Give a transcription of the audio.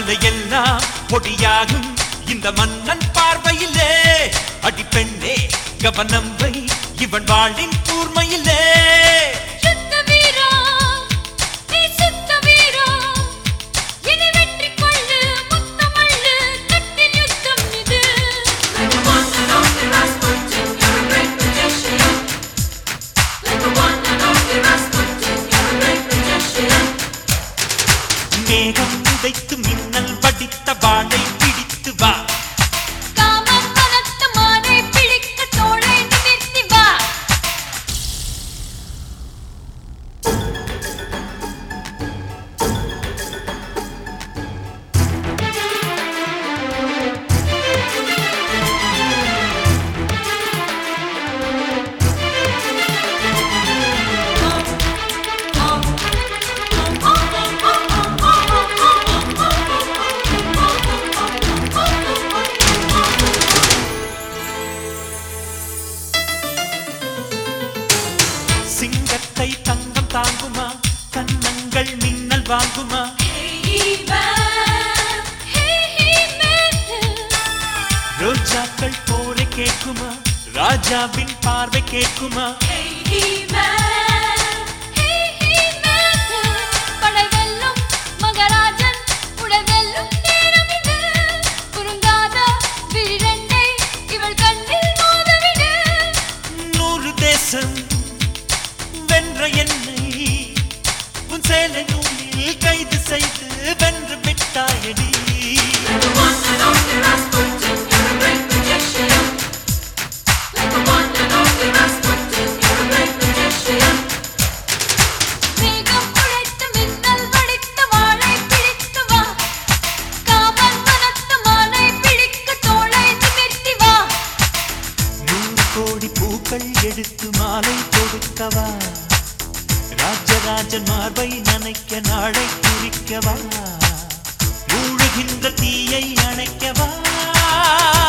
மலையெல்லாம் பொடியாகும் இந்த மன்னன் பார்வையிலே அடிப்பெண்ணே கவனம் வை இவன் வாழின் கூர்மையிலே சுத்த வீரா நீ சுத்த வீரா என்னை வெற்றி கொள்ளு முத்தமள்ளு கட்டின் யுத்தம் இது Like the one and only Rasputin, you're a great magician. Like the one and only Rasputin, you're a great magician. மேகம் உதைத்து மின்னல் படித்த வாளை பிடித்து வா காமம் வளர்த்த மானை பிடிக்க தோளை நிமிர்த்தி வா சிங்கத்தை தங்கம் தாங்குமா கன்னங்கள் மின்னல் வாங்குமா ஹே ஹே மேன் ரோஜாக்கள் போரை கேட்குமா ராஜாவின் பார்வை கேட்குமா ஹே ஹே மேன் படை வெல்லும் மகராஜன் உடை வெல்லும் நேரம் இது குறுங்காத விழிரெண்டை இவள் கண்ணில் மோதவிடு நூறு தேசம் வென்ற என்னை உன் சேலை நூலில் கைது செய்து வென்று விட்டாயடி Like the one and only Rasputin, you're a great magician. Like the one and only Rasputin, you're a great magician. மேகம் உழைத்த மின்னல் வடித்த வாளை பிடித்து வா காவல் மனத்த மானை பிடிக்க தோளை நிமிர்த்தி வா நூறு கோடி பூக்கள் எடுத்து மாலை கொடுக்கவா ராஜராஜன் மார்பை நனைக்க நாளை குறிக்கவா மூழுகின்ற தீயை அணைக்கவா